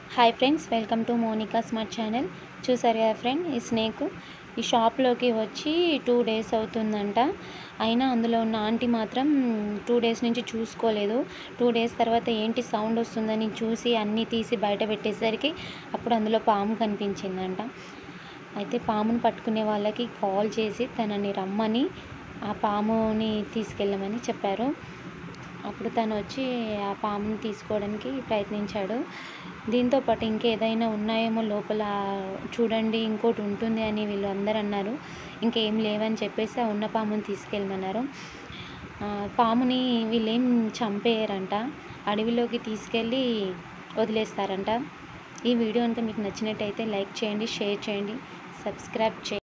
hi friends welcome to Monica smart channel చూసారు కదా friend ఈ స్నేక్ ఈ షాప్లోకి వచ్చి టూ డేస్ అవుతుందంట అయినా అందులో ఉన్న ఆంటీ మాత్రం టూ డేస్ నుంచి చూసుకోలేదు టూ డేస్ తర్వాత ఏంటి సౌండ్ వస్తుందని చూసి అన్నీ తీసి బయట పెట్టేసరికి అప్పుడు అందులో పాము కనిపించిందంట అయితే పాముని పట్టుకునే వాళ్ళకి కాల్ చేసి తనని రమ్మని ఆ పాముని తీసుకెళ్ళమని చెప్పారు అప్పుడు తను వచ్చి ఆ పాముని తీసుకోవడానికి ప్రయత్నించాడు దీంతో పాటు ఇంకేదైనా ఉన్నాయేమో లోపల చూడండి ఇంకోటి ఉంటుంది అని వీళ్ళు అందరు అన్నారు ఇంకేం లేవని చెప్పేసి ఆ ఉన్న పాముని తీసుకెళ్ళమన్నారు ఆ, పాముని వీళ్ళేం చంపేయరంట అడవిలోకి తీసుకెళ్ళి వదిలేస్తారంట ఈ వీడియో కనుక మీకు నచ్చినట్టయితే లైక్ చేయండి షేర్ చేయండి సబ్స్క్రైబ్ చేయండి